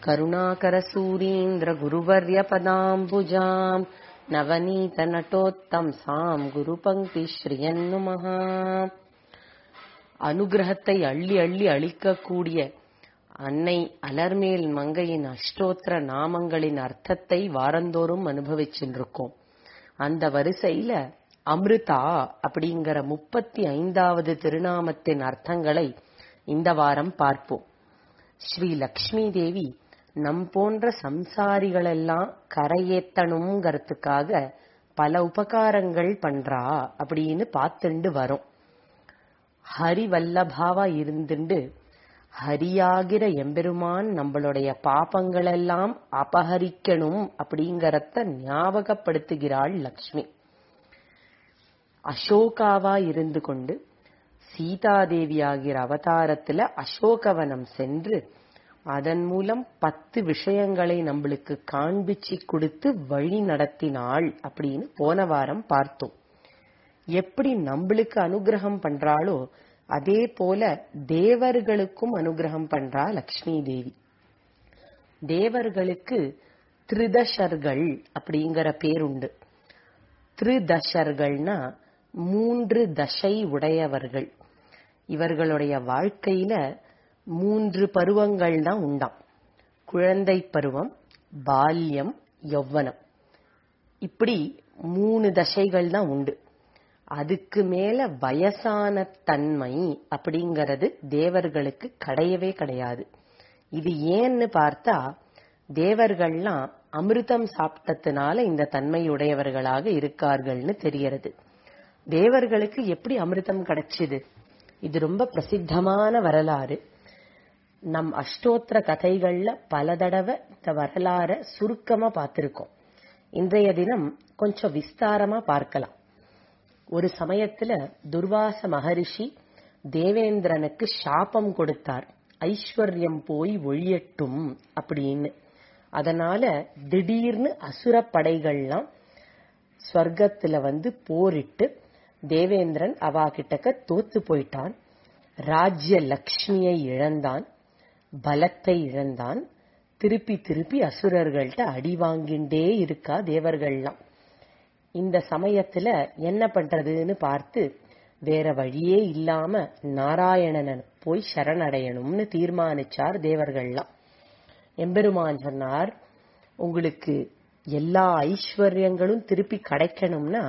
करुणाकरसूरीन्द्रगुरुवर्यपदाम्बुजाम् நவநீதநட்டோத்தம்சாம் குருபங்கிஸ்ரீயன்னுமஹ அனுகிரகத்தை அள்ளி அள்ளி அளிக்கக்கூடிய அன்னை அலர்மேல் மங்கையின் அஷ்டோத்திர நாமங்களின் அர்த்தத்தை வாரந்தோறும் அனுபவிச்சுருக்கோம் அந்த வரிசையில அமிர்தா அப்படிங்கிற முப்பத்தி ஐந்தாவது திருநாமத்தின் அர்த்தங்களை இந்த வாரம் பார்ப்போம் ஸ்ரீ லக்ஷ்மி தேவி நம் போன்ற சம்சாரிகளெல்லாம் கரையேத்தணுங்கிறதுக்காக பல உபகாரங்கள் பண்றா அப்படின்னு பார்த்துண்டு வரோம் ஹரி வல்லபாவா இருந்துண்டு ஹரியாகிற எம்பெருமான் நம்மளுடைய பாபங்களெல்லாம் அபகரிக்கணும் அப்படிங்கறத ஞாபகப்படுத்துகிறாள் லக்ஷ்மி அசோகாவா இருந்து கொண்டு சீதாதேவி ஆகிற அவதாரத்துல அசோகவனம் சென்று அதன் மூலம் பத்து விஷயங்களை நம்மளுக்கு காண்பிச்சு கொடுத்து வழி நடத்தினாள் அப்படின்னு போன வாரம் பார்த்தோம் எப்படி நம்மளுக்கு அனுகிரகம் பண்றாளோ அதே போல தேவர்களுக்கும் அனுகிரகம் பண்றா லக்ஷ்மி தேவி தேவர்களுக்கு திரிதஷர்கள் அப்படிங்கிற பேருண்டு திரிதஷர்கள்னா மூன்று தசை உடையவர்கள் இவர்களுடைய வாழ்க்கையில மூன்று பருவங்கள் தான் உண்டாம் குழந்தை பருவம் பால்யம் யௌவனம் இப்படி மூணு தசைகள் தான் உண்டு அதுக்கு மேல வயசான தன்மை அப்படிங்கறது தேவர்களுக்கு கிடையவே கிடையாது இது ஏன்னு பார்த்தா தேவர்கள்லாம் அமிர்தம் சாப்பிட்டதுனால இந்த தன்மையுடையவர்களாக இருக்கார்கள்னு தெரியறது தேவர்களுக்கு எப்படி அமிர்தம் கிடைச்சது இது ரொம்ப பிரசித்தமான வரலாறு நம் அஷ்டோத்திர கதைகள்ல பல தடவை இந்த வரலாற சுருக்கமா பார்த்திருக்கோம் இன்றைய தினம் கொஞ்சம் விஸ்தாரமா பார்க்கலாம் ஒரு சமயத்துல துர்வாச மகரிஷி தேவேந்திரனுக்கு சாபம் கொடுத்தார் ஐஸ்வர்யம் போய் ஒழியட்டும் அப்படின்னு அதனால திடீர்னு அசுர படைகள்லாம் ஸ்வர்க்கத்துல வந்து போரிட்டு தேவேந்திரன் அவா கிட்டக்க தோத்து போயிட்டான் ராஜ்ய லக்ஷ்மியை இழந்தான் பலத்தை இழந்தான் திருப்பி திருப்பி அசுரர்கள்ட்ட அடி வாங்கிண்டே இருக்கா தேவர்கள்லாம் இந்த சமயத்துல என்ன பண்றதுன்னு பார்த்து வேற வழியே இல்லாம நாராயணனை போய் சரணடையணும்னு தீர்மானிச்சார் தேவர்கள்லாம் எம்பெருமான் சொன்னார் உங்களுக்கு எல்லா ஐஸ்வர்யங்களும் திருப்பி கிடைக்கணும்னா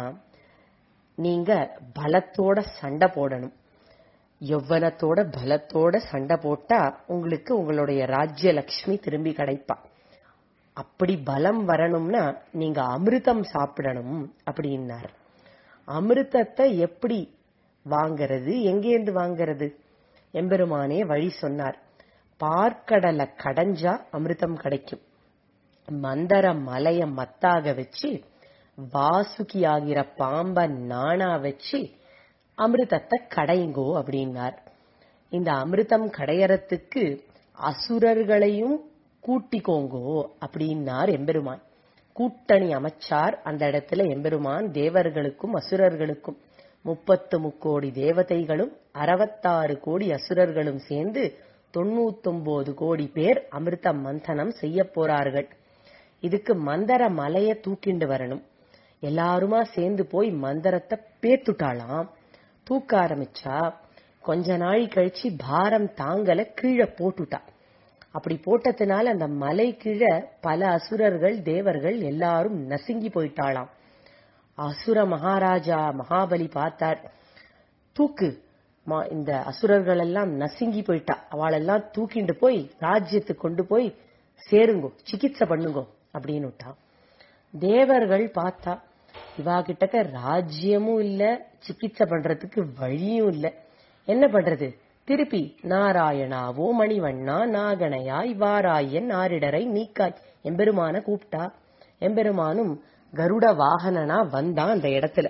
நீங்க பலத்தோட சண்டை போடணும் யௌவனத்தோட பலத்தோட சண்டை போட்டா உங்களுக்கு உங்களுடைய ராஜ்ய லக்ஷ்மி திரும்பி கிடைப்பா அப்படி பலம் வரணும்னா நீங்க அமிர்தம் சாப்பிடணும் அப்படின்னார் அமிர்தத்தை எப்படி வாங்கறது எங்கேருந்து வாங்கறது எம்பெருமானே வழி சொன்னார் பார்க்கடலை கடைஞ்சா அமிர்தம் கிடைக்கும் மந்தர மலைய மத்தாக வச்சு வாசுகி ஆகிற பாம்ப நாணா வச்சு அமிர்தத்தை கடைங்கோ அப்படின்னார் இந்த அமிர்தம் கடையறத்துக்கு அசுரர்களையும் கூட்டிக்கோங்கோ அப்படின்னார் எம்பெருமான் கூட்டணி அமைச்சார் அந்த இடத்துல எம்பெருமான் தேவர்களுக்கும் அசுரர்களுக்கும் முப்பத்து முக்கோடி தேவதைகளும் அறுபத்தாறு கோடி அசுரர்களும் சேர்ந்து தொண்ணூத்தொன்பது கோடி பேர் அமிர்த மந்தனம் செய்ய போறார்கள் இதுக்கு மந்தர மலைய தூக்கிண்டு வரணும் எல்லாருமா சேர்ந்து போய் மந்திரத்தை பேத்துட்டாளாம் தூக்க ஆரம்பிச்சா கொஞ்ச நாள் கழிச்சு பாரம் தாங்கல கீழே போட்டுட்டா அப்படி போட்டதுனால அந்த மலை கீழே பல அசுரர்கள் தேவர்கள் எல்லாரும் நசுங்கி போயிட்டாளாம் அசுர மகாராஜா மகாபலி பார்த்தார் தூக்கு இந்த அசுரர்கள் எல்லாம் நசுங்கி போயிட்டா அவளெல்லாம் தூக்கிண்டு போய் ராஜ்யத்துக்கு கொண்டு போய் சேருங்கோ சிகிச்சை பண்ணுங்கோ அப்படின்னு விட்டா தேவர்கள் பார்த்தா இவா கிட்டக்க ராஜ்யமும் இல்ல சிகிச்சை பண்றதுக்கு வழியும் இல்ல என்ன பண்றது திருப்பி நாராயணாவோ மணிவண்ணா நாகனையாய் வாராயன் ஆரிடரை நீக்காய் எம்பெருமான கூப்பிட்டா எம்பெருமானும் கருட வாகனனா வந்தான் அந்த இடத்துல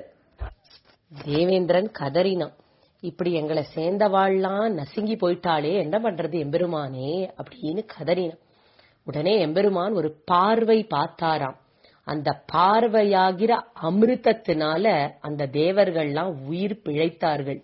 தேவேந்திரன் கதறினான் இப்படி எங்களை சேர்ந்தவாள்லாம் நசுங்கி போயிட்டாளே என்ன பண்றது எம்பெருமானே அப்படின்னு கதறினான் உடனே எம்பெருமான் ஒரு பார்வை பார்த்தாராம் அந்த பார்வையாகிற அமிர்தத்தினால அந்த தேவர்கள்லாம் உயிர் பிழைத்தார்கள்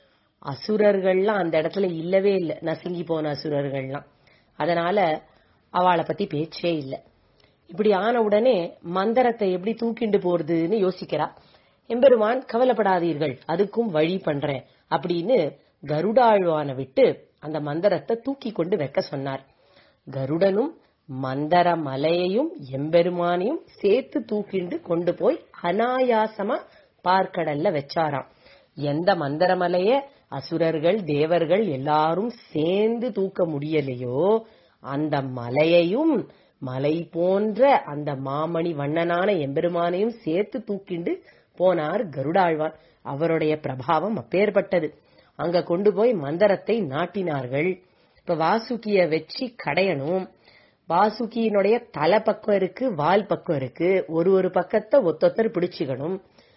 அசுரர்கள்லாம் அந்த இடத்துல இல்லவே இல்லை நசுங்கி போன அசுரர்கள்லாம் அதனால அவளை பத்தி பேச்சே இல்ல இப்படி ஆன உடனே மந்திரத்தை எப்படி தூக்கிண்டு போறதுன்னு யோசிக்கிறா எம்பெருமான் கவலைப்படாதீர்கள் அதுக்கும் வழி பண்றேன் அப்படின்னு கருடாழ்வான விட்டு அந்த மந்திரத்தை தூக்கி கொண்டு வைக்க சொன்னார் கருடனும் மந்தர மலையையும் எம்பெருமானையும் சேர்த்து தூக்கிண்டு கொண்டு போய் அனாயாசமா பார்க்கடல்ல வச்சாராம் எந்த மந்தரமலைய அசுரர்கள் தேவர்கள் எல்லாரும் சேர்ந்து தூக்க முடியலையோ அந்த மலையையும் மலை போன்ற அந்த மாமணி வண்ணனான எம்பெருமானையும் சேர்த்து தூக்கிண்டு போனார் கருடாழ்வான் அவருடைய பிரபாவம் அப்பேற்பட்டது அங்க கொண்டு போய் மந்திரத்தை நாட்டினார்கள் இப்ப வாசுகிய வச்சு கடையணும் வாசுகியினுடைய தலை பக்கம் இருக்கு வால் பக்கம் இருக்கு ஒரு ஒரு பக்கத்தை ஒத்தொத்தர் பிடிச்சுக்கணும்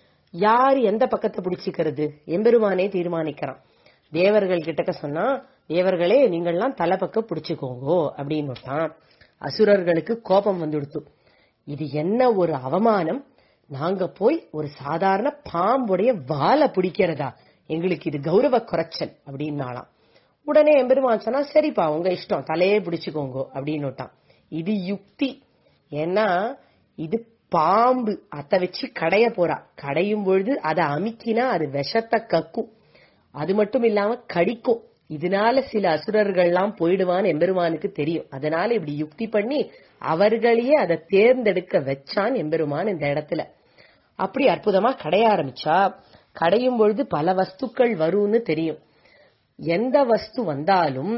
யார் எந்த பக்கத்தை பிடிச்சிக்கிறது எம்பெருமானே தீர்மானிக்கிறான் தேவர்கள் கிட்டக்க சொன்னா தேவர்களே நீங்கள்லாம் தலை பக்கம் பிடிச்சுக்கோங்கோ அப்படின்னு அசுரர்களுக்கு கோபம் வந்துடுத்து இது என்ன ஒரு அவமானம் நாங்க போய் ஒரு சாதாரண பாம்புடைய வாலை பிடிக்கிறதா எங்களுக்கு இது கௌரவ குறைச்சல் அப்படின்னாலாம் உடனே எம்பெருமான் சொன்னா சரிப்பா உங்க இஷ்டம் தலையே பிடிச்சுக்கோங்க அப்படின்னு இது யுக்தி ஏன்னா இது பாம்பு அத வச்சு கடைய போறா கடையும் பொழுது அதை அமுக்கினா அது விஷத்தை கக்கும் அது மட்டும் இல்லாம கடிக்கும் இதனால சில அசுரர்கள்லாம் போயிடுவான்னு எம்பெருமானுக்கு தெரியும் அதனால இப்படி யுக்தி பண்ணி அவர்களையே அதை தேர்ந்தெடுக்க வச்சான் எம்பெருமான் இந்த இடத்துல அப்படி அற்புதமா கடைய ஆரம்பிச்சா கடையும் பொழுது பல வஸ்துக்கள் வரும்னு தெரியும் எந்த வஸ்து வந்தாலும்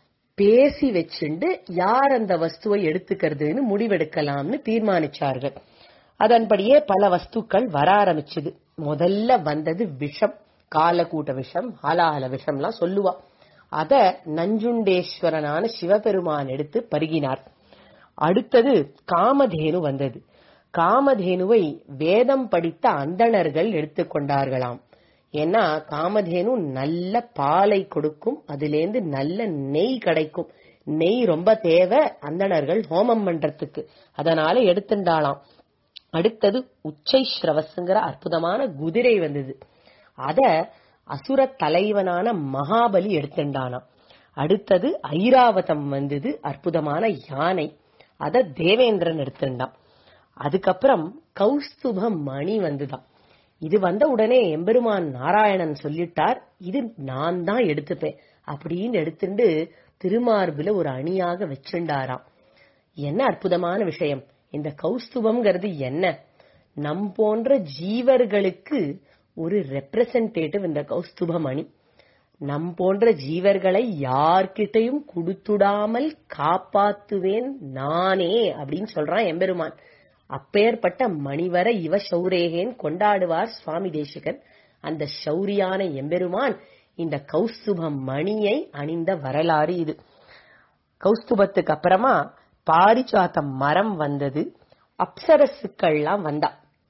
பேசி வச்சுண்டு யார் அந்த வஸ்துவை எடுத்துக்கிறதுன்னு முடிவெடுக்கலாம்னு தீர்மானிச்சார்கள் அதன்படியே பல வஸ்துக்கள் வர ஆரம்பிச்சது முதல்ல வந்தது விஷம் காலக்கூட்ட விஷம் ஹாலாஹல விஷம்லாம் சொல்லுவா அத நஞ்சுண்டேஸ்வரனான சிவபெருமான் எடுத்து பருகினார் அடுத்தது காமதேனு வந்தது காமதேனுவை வேதம் படித்த அந்தணர்கள் எடுத்துக்கொண்டார்களாம் ஏன்னா காமதேனு நல்ல பாலை கொடுக்கும் அதிலேந்து நல்ல நெய் கிடைக்கும் நெய் ரொம்ப தேவை அந்தணர்கள் ஹோமம் பண்றதுக்கு அதனால எடுத்துண்டாளாம் அடுத்தது உச்சை ஸ்ரவசுங்கிற அற்புதமான குதிரை வந்தது அத அசுர தலைவனான மகாபலி எடுத்துண்டானாம் அடுத்தது ஐராவதம் வந்தது அற்புதமான யானை அத தேவேந்திரன் எடுத்துட்டான் அதுக்கப்புறம் கௌஸ்துப மணி வந்துதான் இது வந்த உடனே எம்பெருமான் நாராயணன் சொல்லிட்டார் இது நான் தான் எடுத்துப்பேன் அப்படின்னு எடுத்துட்டு திருமார்புல ஒரு அணியாக வச்சுண்டாராம் என்ன அற்புதமான விஷயம் இந்த கௌஸ்துபம்ங்கிறது என்ன நம் போன்ற ஜீவர்களுக்கு ஒரு ரெப்ரசன்டேட்டிவ் இந்த கௌஸ்துப மணி நம் போன்ற ஜீவர்களை யார்கிட்டையும் கொடுத்துடாமல் காப்பாத்துவேன் நானே அப்படின்னு சொல்றான் எம்பெருமான் அப்பேற்பட்ட மணிவர இவ சௌரேகேன் கொண்டாடுவார் சுவாமி தேசிகன் அந்த சௌரியான எம்பெருமான் இந்த கௌஸ்துப மணியை அணிந்த வரலாறு இது கௌஸ்துபத்துக்கு அப்புறமா பாரிஜாத்த மரம் வந்தது அப்சரசுக்கள்லாம் வந்தா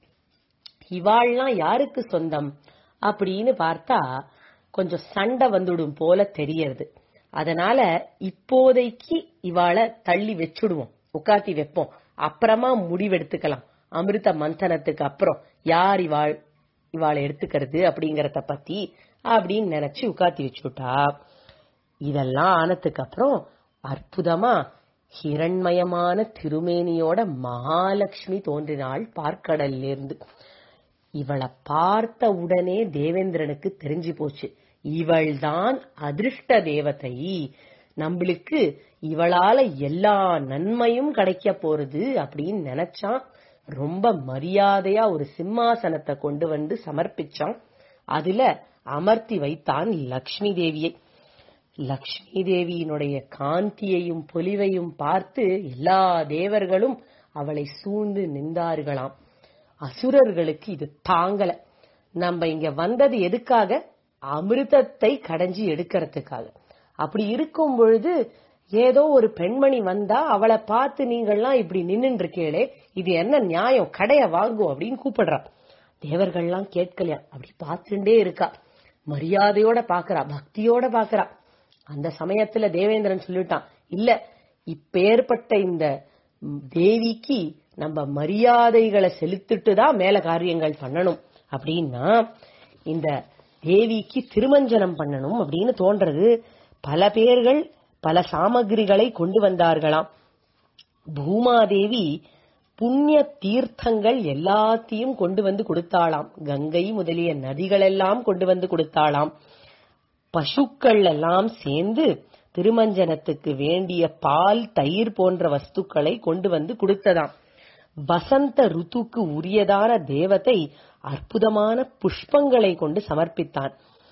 இவாள்லாம் யாருக்கு சொந்தம் அப்படின்னு பார்த்தா கொஞ்சம் சண்டை வந்துடும் போல தெரியறது அதனால இப்போதைக்கு இவாளை தள்ளி வச்சுடுவோம் உட்காத்தி வைப்போம் அப்புறமா முடிவெடுத்துக்கலாம் அமிர்த மந்தனத்துக்கு அப்புறம் யார் இவாள் இவாளை எடுத்துக்கிறது அப்படிங்கறத பத்தி அப்படின்னு நினைச்சு உட்காத்தி வச்சுட்டா இதெல்லாம் ஆனதுக்கு அப்புறம் அற்புதமா ஹிரண்மயமான திருமேனியோட மகாலட்சுமி தோன்றினாள் பார்க்கடல்ல இருந்து இவளை பார்த்த உடனே தேவேந்திரனுக்கு தெரிஞ்சு போச்சு இவள்தான் அதிர்ஷ்ட தேவதை நம்மளுக்கு இவளால எல்லா நன்மையும் கிடைக்க போறது அப்படின்னு நினைச்சான் ரொம்ப மரியாதையா ஒரு சிம்மாசனத்தை கொண்டு வந்து சமர்ப்பிச்சான் அதுல அமர்த்தி வைத்தான் லக்ஷ்மி தேவியை லக்ஷ்மி தேவியினுடைய காந்தியையும் பொலிவையும் பார்த்து எல்லா தேவர்களும் அவளை சூழ்ந்து நின்றார்களாம் அசுரர்களுக்கு இது தாங்கல நம்ம இங்க வந்தது எதுக்காக அமிர்தத்தை கடைஞ்சி எடுக்கிறதுக்காக அப்படி இருக்கும் பொழுது ஏதோ ஒரு பெண்மணி வந்தா அவளை பார்த்து நீங்கள்லாம் இப்படி நின்னு இருக்கீங்களே இது என்ன நியாயம் கடைய வாங்கும் அப்படின்னு கூப்பிடுறா தேவர்கள்லாம் கேட்கலையா அப்படி பார்த்துட்டே இருக்கா மரியாதையோட பாக்குறா பக்தியோட பாக்குறா அந்த சமயத்துல தேவேந்திரன் சொல்லிட்டான் இல்ல இப்பேற்பட்ட இந்த தேவிக்கு நம்ம மரியாதைகளை செலுத்திட்டு தான் மேல காரியங்கள் பண்ணணும் அப்படின்னா இந்த தேவிக்கு திருமஞ்சனம் பண்ணணும் அப்படின்னு தோன்றது பல பேர்கள் பல சாமகிரிகளை கொண்டு வந்தார்களாம் பூமாதேவி புண்ணிய தீர்த்தங்கள் எல்லாத்தையும் கொண்டு வந்து கொடுத்தாளாம் கங்கை முதலிய நதிகளெல்லாம் கொண்டு வந்து கொடுத்தாளாம் பசுக்கள் எல்லாம் சேர்ந்து திருமஞ்சனத்துக்கு வேண்டிய பால் தயிர் போன்ற வஸ்துக்களை கொண்டு வந்து கொடுத்ததாம் வசந்த ருத்துக்கு உரியதான தேவதை அற்புதமான புஷ்பங்களை கொண்டு சமர்ப்பித்தான்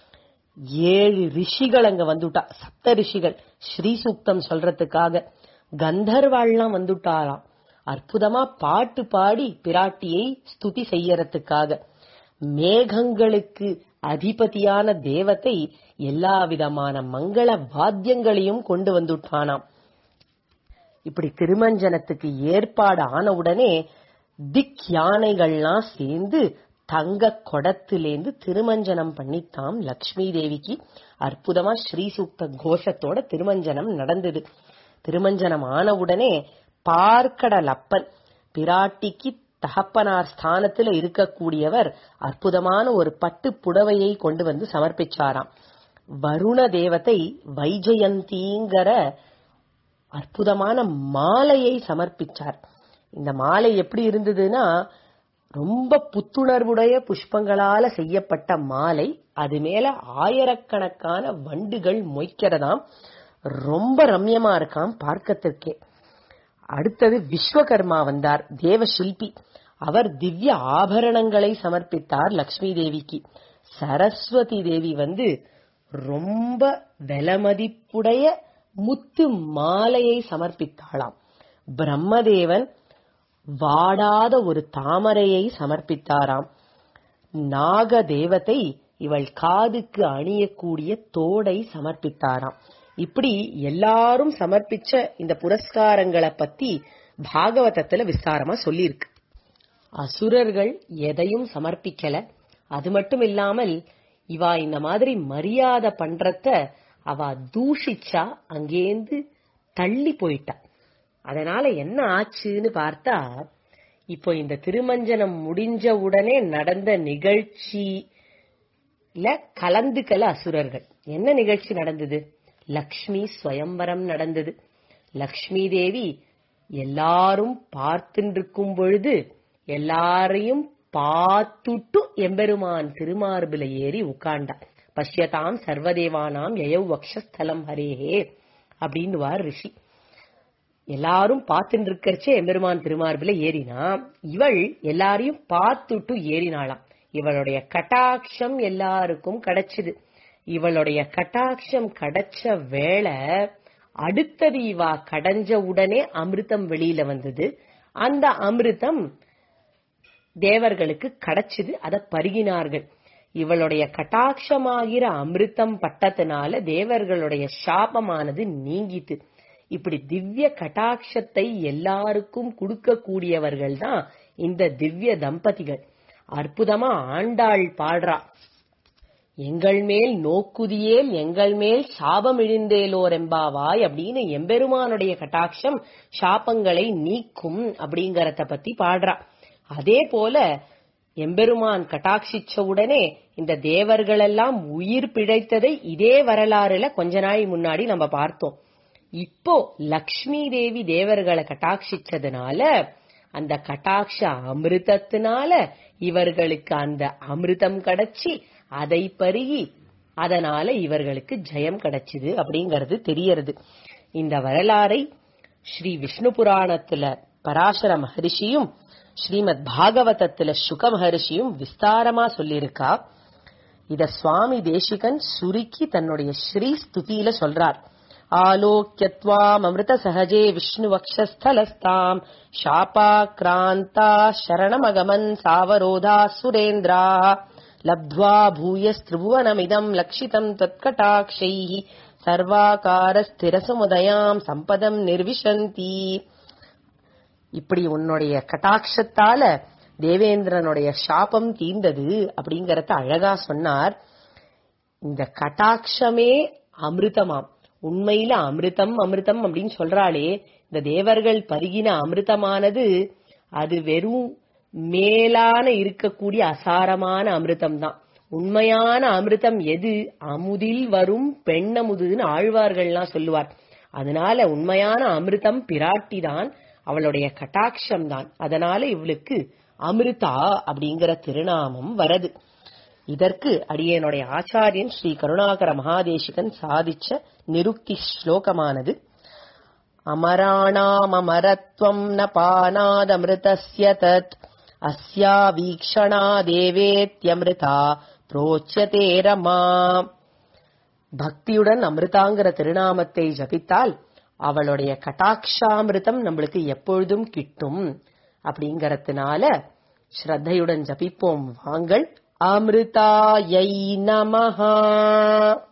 ஏழு ரிஷிகள் அங்க வந்துட்டா சப்த ரிஷிகள் ஸ்ரீ சூக்தம் சொல்றதுக்காக கந்தர்வாள்லாம் வந்துட்டாராம் அற்புதமா பாட்டு பாடி பிராட்டியை ஸ்துதி செய்யறதுக்காக மேகங்களுக்கு அதிபதியான தேவத்தை எல்லா விதமான மங்கள வாத்தியங்களையும் கொண்டு வந்துட்டானாம் இப்படி திருமஞ்சனத்துக்கு ஏற்பாடு ஆன உடனே திக் யானைகள்லாம் சேர்ந்து தங்க கொடத்திலேந்து திருமஞ்சனம் பண்ணித்தாம் லக்ஷ்மி தேவிக்கு அற்புதமா ஸ்ரீ சூக்த கோஷத்தோட திருமஞ்சனம் நடந்தது திருமஞ்சனம் ஆன உடனே பார்க்கடல் அப்பன் பிராட்டிக்கு தகப்பனார் ஸ்தானத்துல இருக்கக்கூடியவர் அற்புதமான ஒரு பட்டு புடவையை கொண்டு வந்து சமர்ப்பிச்சாராம் வருண தேவதை வைஜயந்திங்கிற அற்புதமான மாலையை சமர்ப்பிச்சார் இந்த மாலை எப்படி இருந்ததுன்னா ரொம்ப புத்துணர்வுடைய புஷ்பங்களால செய்யப்பட்ட மாலை அது மேல ஆயிரக்கணக்கான வண்டுகள் மொய்க்கிறதாம் ரொம்ப ரம்யமா இருக்காம் பார்க்கத்திற்கே அடுத்தது விஸ்வகர்மா வந்தார் தேவ சில்பி அவர் திவ்ய ஆபரணங்களை சமர்ப்பித்தார் லக்ஷ்மி தேவிக்கு சரஸ்வதி தேவி வந்து ரொம்ப விலமதிப்புடைய முத்து மாலையை சமர்ப்பித்தாளாம் பிரம்மதேவன் வாடாத ஒரு தாமரையை சமர்ப்பித்தாராம் நாக தேவதை இவள் காதுக்கு அணியக்கூடிய தோடை சமர்ப்பித்தாராம் இப்படி எல்லாரும் சமர்ப்பிச்ச இந்த புரஸ்காரங்களை பத்தி பாகவதத்துல விஸ்தாரமா சொல்லியிருக்கு அசுரர்கள் எதையும் சமர்ப்பிக்கல அது மட்டும் இல்லாமல் இவா இந்த மாதிரி மரியாதை பண்றத அவ தூஷிச்சா அங்கேந்து தள்ளி போயிட்டா அதனால என்ன ஆச்சுன்னு பார்த்தா இப்போ இந்த திருமஞ்சனம் முடிஞ்ச உடனே நடந்த நிகழ்ச்சியில கலந்துக்கல அசுரர்கள் என்ன நிகழ்ச்சி நடந்தது லக்ஷ்மி ஸ்வயம்பரம் நடந்தது லக்ஷ்மி தேவி எல்லாரும் பார்த்துருக்கும் பொழுது எல்லாரையும் பார்த்துட்டு எம்பெருமான் திருமார்பில ஏறி உட்காண்டா பஷ்யதாம் சர்வதேவானாம் யயவ் வக்ஷஸ்தலம் ஹரேஹே அப்படின்னுவார் ரிஷி எல்லாரும் பார்த்துட்டு இருக்கறச்சே எம்பெருமான் திருமார்பில ஏறினா இவள் எல்லாரையும் பார்த்துட்டு ஏறினாளாம் இவளுடைய கட்டாட்சம் எல்லாருக்கும் கிடைச்சது இவளுடைய கட்டாட்சம் கிடைச்ச வேளை அடுத்தது இவா கடைஞ்ச உடனே அமிர்தம் வெளியில வந்தது அந்த அமிர்தம் தேவர்களுக்கு கிடைச்சது அதை பருகினார்கள் இவளுடைய கட்டாட்சமாகிற அமிர்தம் பட்டத்தினால தேவர்களுடைய சாபமானது நீங்கித்து இப்படி திவ்ய கட்டாட்சத்தை எல்லாருக்கும் கொடுக்கக்கூடியவர்கள் தான் இந்த திவ்ய தம்பதிகள் அற்புதமா ஆண்டாள் பாடுறா எங்கள் மேல் நோக்குதியேல் எங்கள் மேல் சாபம் இழிந்தேலோர் எம்பாவாய் அப்படின்னு எம்பெருமானுடைய கட்டாட்சம் சாபங்களை நீக்கும் அப்படிங்கறத பத்தி பாடுறா அதே போல எம்பெருமான் கட்டாட்சிச்ச உடனே இந்த தேவர்கள் எல்லாம் உயிர் பிழைத்ததை இதே வரலாறுல கொஞ்ச நாள் முன்னாடி நம்ம பார்த்தோம் இப்போ லக்ஷ்மி தேவி தேவர்களை கட்டாட்சிச்சதுனால அந்த கட்டாட்ச அமிர்தத்தினால இவர்களுக்கு அந்த அமிர்தம் கிடைச்சி அதை பருகி அதனால இவர்களுக்கு ஜெயம் கிடைச்சது அப்படிங்கறது தெரியறது இந்த வரலாறை ஸ்ரீ விஷ்ணு புராணத்துல பராசர மகரிஷியும் ஸ்ரீமத் பாகவதத்துல சுக மகரிஷியும் விஸ்தாரமா சொல்லியிருக்கா இத சுவாமி தேசிகன் சுருக்கி தன்னுடைய ஸ்ரீ ஸ்துதியில சொல்றார் ஆலோக்கியத்வாம் அமிர்த சகஜே விஷ்ணு வக்ஷஸ்தலஸ்தாம் ஷாபாக்ராந்தா சரணமகமன் சாவரோதா சுரேந்திரா லப்த்வா பூயஸ்திரிபுவனமிதம் லக்ஷிதம் தத்கட்டாட்சைः சர்வாகாரஸ்திரசமுதயாம் சம்பதம் நிர்விஷந்தி இப்படி உன்னுடைய கட்டாட்சத்தால தேவேந்திரனுடைய சாபம் தீர்ந்தது அப்படிங்கறத அழகா சொன்னார் இந்த கட்டாட்சமே அமிர்தமாம் உண்மையில அமிர்தம் அமிர்தம் அப்படின்னு சொல்றாளே இந்த தேவர்கள் பருகின அமிர்தமானது அது வெறும் மேலான இருக்கக்கூடிய அசாரமான அமிர்தம் தான் உண்மையான அமிர்தம் எது அமுதில் வரும் பெண்ணமுதுன்னு ஆழ்வார்கள்லாம் சொல்லுவார் அதனால உண்மையான அமிர்தம் பிராட்டி தான் அவளுடைய கட்டாட்சம் தான் அதனால இவளுக்கு அமிர்தா அப்படிங்கிற திருநாமம் வரது இதற்கு அடியனுடைய ஆச்சாரியன் ஸ்ரீ கருணாகர மகாதேசிகன் சாதிச்ச நிருக்தி ஸ்லோகமானது அமராணாமரத்வம் ந பானாதமிருதஸ்ய தத் அஸ்யா வீக்ஷணா தேவேத்யமிருதா புரோச்சதே ரமா பக்தியுடன் அமிர்தாங்கிற திருநாமத்தை ஜபித்தால் அவளுடைய கட்டாட்சாமிருதம் நம்மளுக்கு எப்பொழுதும் கிட்டும் அப்படிங்கறதுனால ஸ்ரத்தையுடன் ஜபிப்போம் வாங்கள் அமிர்தாயை நமஹா